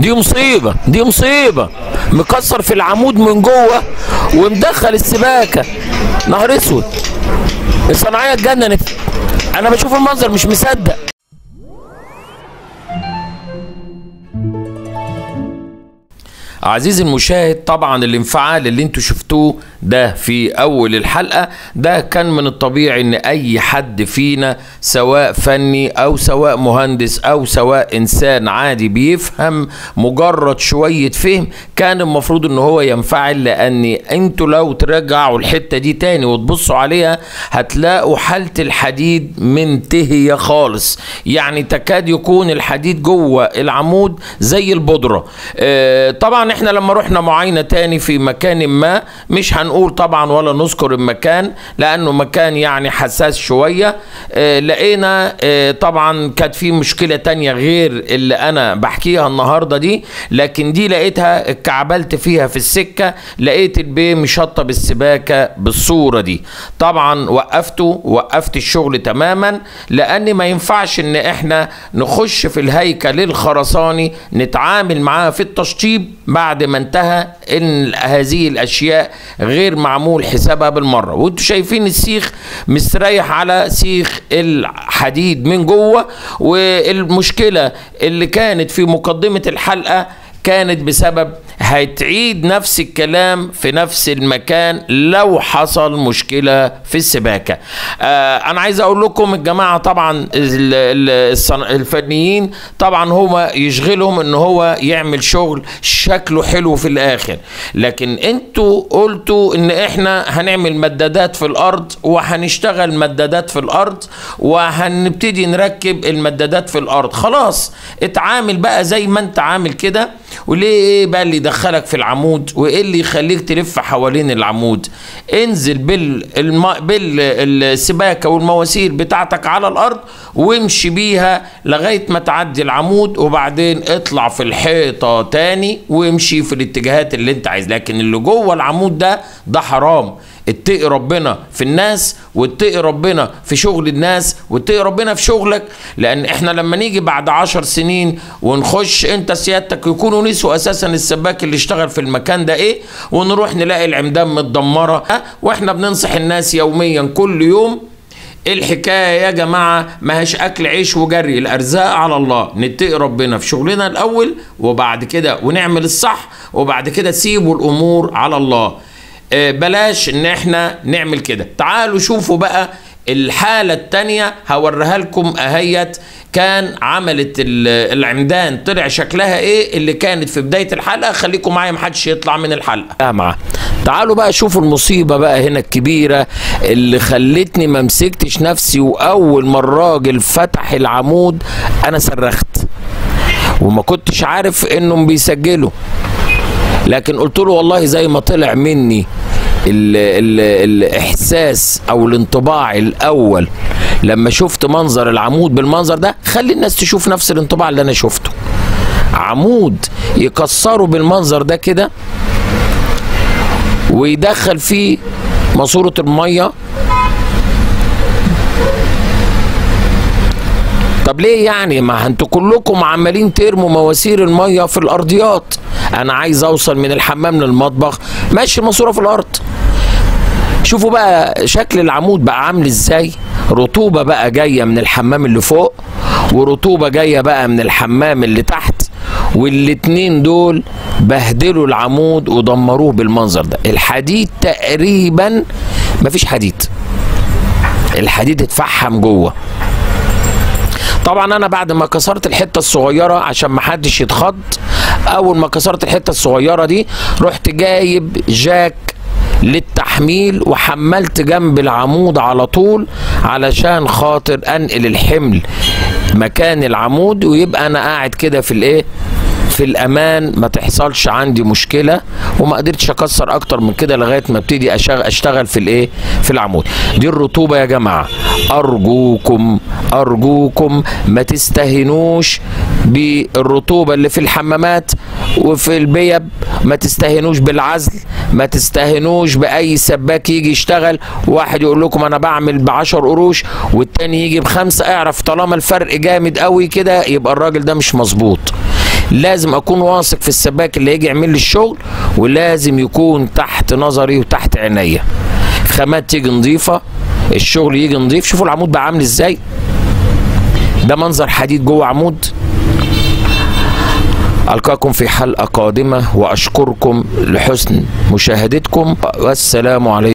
دي مصيبه دي مصيبه مكسر في العمود من جوه ومدخل السباكه نهار اسود الصناعيه اتجننت انا بشوف المنظر مش مصدق عزيزي المشاهد طبعا الانفعال اللي انتوا شفتوه ده في اول الحلقة ده كان من الطبيعي ان اي حد فينا سواء فني او سواء مهندس او سواء انسان عادي بيفهم مجرد شوية فهم كان المفروض ان هو ينفعل لان انتوا لو ترجعوا الحتة دي تاني وتبصوا عليها هتلاقوا حالة الحديد منتهية خالص يعني تكاد يكون الحديد جوه العمود زي البودرة آه طبعا احنا لما رحنا معاينه تاني في مكان ما مش هنقول طبعا ولا نذكر المكان لانه مكان يعني حساس شويه اه لقينا اه طبعا كانت في مشكله تانية غير اللي انا بحكيها النهارده دي لكن دي لقيتها اتكعبلت فيها في السكه لقيت البي مشطب السباكه بالصوره دي طبعا وقفته وقفت الشغل تماما لان ما ينفعش ان احنا نخش في الهيكل الخرساني نتعامل معاه في التشطيب بعد ما انتهى ان هذه الاشياء غير معمول حسابها بالمره وانتوا شايفين السيخ مستريح على سيخ الحديد من جوه والمشكله اللي كانت في مقدمه الحلقه كانت بسبب هتعيد نفس الكلام في نفس المكان لو حصل مشكله في السباكه آه انا عايز اقول لكم الجماعه طبعا الفنيين طبعا هما يشغلهم ان هو يعمل شغل شكله حلو في الاخر لكن انتوا قلتوا ان احنا هنعمل مدادات في الارض وهنشتغل مدادات في الارض وهنبتدي نركب المدادات في الارض خلاص اتعامل بقى زي ما انت عامل كده وليه ايه بقى اللي يدخلك في العمود وايه اللي يخليك تلف حوالين العمود انزل بالم... بالسباكه والمواسير بتاعتك على الارض وامشي بيها لغايه ما تعدي العمود وبعدين اطلع في الحيطه تاني وامشي في الاتجاهات اللي انت عايز لكن اللي جوه العمود ده ده حرام اتقي ربنا في الناس واتقي ربنا في شغل الناس واتقي ربنا في شغلك لان احنا لما نيجي بعد عشر سنين ونخش انت سيادتك يكونوا نسوا اساسا السباك اللي اشتغل في المكان ده ايه ونروح نلاقي العمدان متدمره واحنا بننصح الناس يوميا كل يوم الحكايه يا جماعه ما هيش اكل عيش وجري الارزاق على الله نتقي ربنا في شغلنا الاول وبعد كده ونعمل الصح وبعد كده سيبوا الامور على الله بلاش ان احنا نعمل كده تعالوا شوفوا بقى الحالة التانية هوريها لكم اهيت كان عملت العمدان طلع شكلها ايه اللي كانت في بداية الحلقة خليكم معايا محدش يطلع من الحلقة مع تعالوا بقى شوفوا المصيبة بقى هنا الكبيرة اللي خلتني ما مسكتش نفسي واول ما الراجل فتح العمود انا صرخت وما كنتش عارف انهم بيسجلوا لكن قلت له والله زي ما طلع مني ال ال الاحساس او الانطباع الاول لما شفت منظر العمود بالمنظر ده خلي الناس تشوف نفس الانطباع اللي انا شفته عمود يكسره بالمنظر ده كده ويدخل فيه ماسوره الميه طب ليه يعني ما انتوا كلكم عمالين ترموا مواسير الميه في الارضيات انا عايز اوصل من الحمام للمطبخ ماشي الماسوره في الارض شوفوا بقى شكل العمود بقى عامل ازاي رطوبه بقى جايه من الحمام اللي فوق ورطوبه جايه بقى من الحمام اللي تحت والاتنين دول بهدلوا العمود ودمروه بالمنظر ده الحديد تقريبا مفيش حديد الحديد اتفحم جوه طبعا انا بعد ما كسرت الحته الصغيره عشان ما حدش يتخض اول ما كسرت الحته الصغيره دي رحت جايب جاك للتحميل وحملت جنب العمود على طول علشان خاطر انقل الحمل مكان العمود ويبقى انا قاعد كده في الايه في الامان ما تحصلش عندي مشكله وما قدرتش اكسر اكتر من كده لغايه ما ابتدي اشتغل في الايه في العمود دي الرطوبه يا جماعه ارجوكم ارجوكم ما تستهنوش بالرطوبه اللي في الحمامات وفي البيب ما تستهنوش بالعزل ما تستهنوش باي سباك يجي يشتغل واحد يقول لكم انا بعمل ب 10 قروش والتاني يجي بخمسه اعرف طالما الفرق جامد قوي كده يبقى الراجل ده مش مظبوط لازم اكون واثق في السباك اللي هيجي يعمل لي الشغل ولازم يكون تحت نظري وتحت عينيا خامات تيجي نظيفه الشغل يجي نظيف شوفوا العمود بقى عامل ازاي ده منظر حديد جوه عمود ألقاكم في حلقة قادمة وأشكركم لحسن مشاهدتكم والسلام عليكم